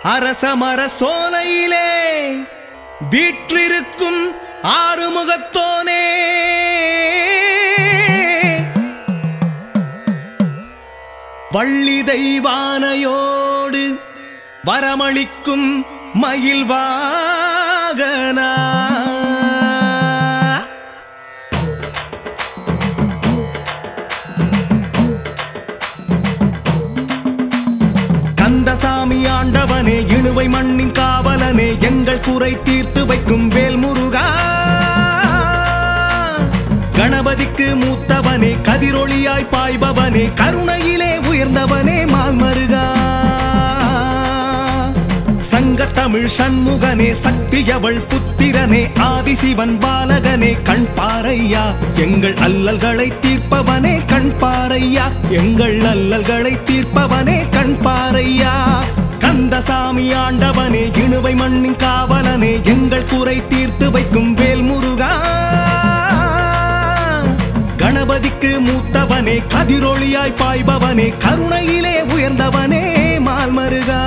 அரசமர சோலையிலே வீற்றிருக்கும் ஆறுமுகத்தோனே வள்ளி தெய்வானையோடு வரமளிக்கும் மயில் வாகனா கந்தசாமி ஆண்டவனே இணுவை மண்ணின் காவலனே எங்கள் குறை தீர்த்து வைக்கும் வேல்முருகா கணபதிக்கு மூத்தவனே கதிரொளியாய் பாய்பவனே கருணையிலே உயர்ந்தவனே மால்மருகா சங்கத்தமிழ் சண்முகனே சக்தியவள் புத்திரனே ஆதிசிவன் பாலகனே கண் பாரையா எங்கள் அல்லல்களை தீர்ப்பவனே கண் பாரையா எங்கள் அல்லல்களை தீர்ப்பவனே கண் பாரையா கந்தசாமி ஆண்டவனே இணுவை மண்ணின் காவலனே எங்கள் குறை தீர்த்து வைக்கும் வேல்முருகா கணபதிக்கு மூத்தவனே கதிரொளியாய் பாய்பவனே கருணையிலே உயர்ந்தவனே மால்மருகா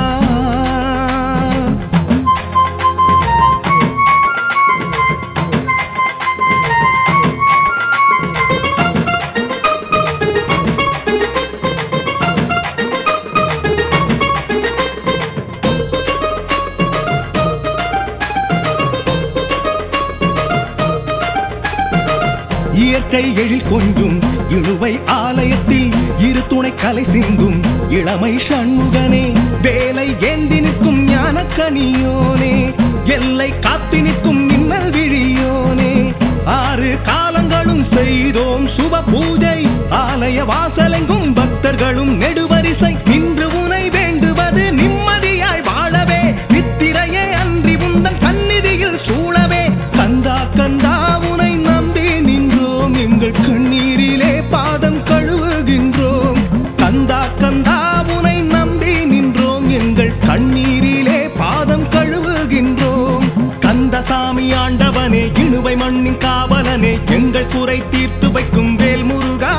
இயற்கை எழில் கொஞ்சும் இழுவை ஆலயத்தில் இரு துணை கலை சிந்தும் இளமை சண்முகனே வேலை ஏந்தி நிற்கும் ஞானக்கனியோனே எல்லை காத்து நிற்கும் மின்னல் விழியோனே ஆறு காலங்களும் செய்தோம் சுப பூஜை ஆலய வாசலெங்கும் பக்தர்களும் நெடுவரிசை இன்று உனை வேண்டுவது நிம்மதியாய் வாழவே நித்திரையே அன்றி உந்தன் சந்நிதியில் சூழவே கந்தா கந்தா உனை நம்பி நின்றோம் எங்கள் கண்ணீரிலே பாதம் கழுவுகின்றோம் கந்தா கந்தா உனை நம்பி நின்றோம் எங்கள் கண்ணீரிலே பாதம் கழுவுகின்றோம் கந்தசாமி ஆண்டவனே இணுவை மண்ணின் காவலனே எங்கள் குறை தீர்த்து வைக்கும் வேல்முருகா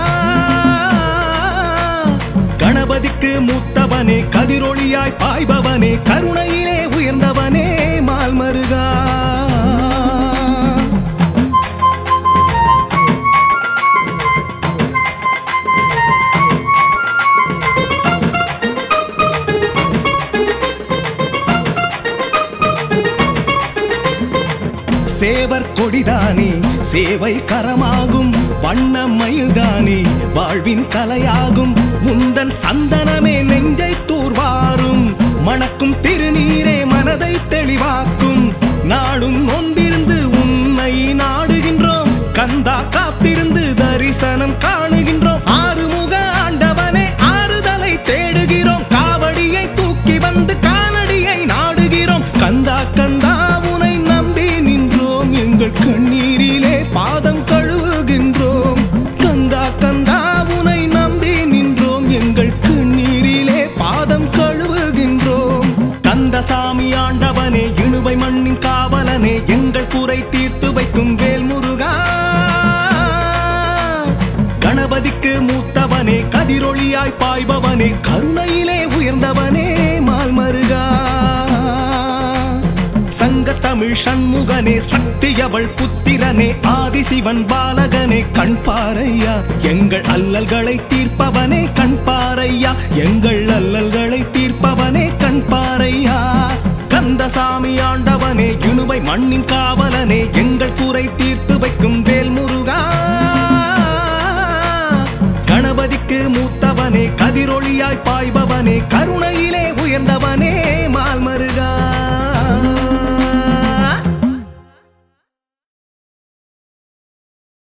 கணபதிக்கு மூத்தவனே கதிரொளியாய் பாய்பவனே கருணையிலே உயர்ந்தவனே மால்மருகா சேவர் கொடிதானே சேவை கரமாகும் வண்ண மயில்தானே வாழ்வின் கலையாகும் உந்தன் சந்தனமே நெஞ்சை தூர்வாரும் மணக்கும் திருநீரே மனதை தெளிவாக்கும் நாடும் நொந்திருந்து உன்னை நாடுகின்றோம் கந்தா காத்திருந்து தரிசனம் காணுகின்றோம் ஆறுமுக ஆண்டவனே ஆறுதலை தேடுகிறோம் காவடியை தூக்கி வந்து காலடியை நாடுகிறோம் கந்தா கந்தா உனை நம்பி நின்றோம் எங்கள் கண்ணீரிலே பாதம் கழுவுகின்றோம் கந்தா கந்தா உனை நம்பி நின்றோம் எங்கள் கண்ணீரிலே பாதம் கழுவுகின்றோம் கந்தசாமி ஆண்டவனே இணுவை மண்ணின் காவலனே எங்கள் குறை தீர்த்து வைக்கும் வேல்முருகா கணபதிக்கு மூத்தவனே கதிரொளியாய் பாய்பவனே கருணையிலே உயர்ந்தவனே மால்மருகா சங்கத்தமிழ் சண்முகனே சக்தியவள் புத்திரனே ஆதிசிவன் பாலகனே கண் பாரையா எங்கள் அல்லல்களை தீர்ப்பவனே கண் பாரையா எங்கள் அல்லல்களை தீர்ப்பவனே கண் பாரையா கந்தசாமி ஆண்டவனே இணுவை மண்ணின் காவலனே எங்கள் குறை தீர்த்து வைக்கும் வேல்முருகா கணபதிக்கு மூத்தவனே கதிரொளியாய் பாய்பவனே கருணையிலே உயர்ந்தவனே மால்மரு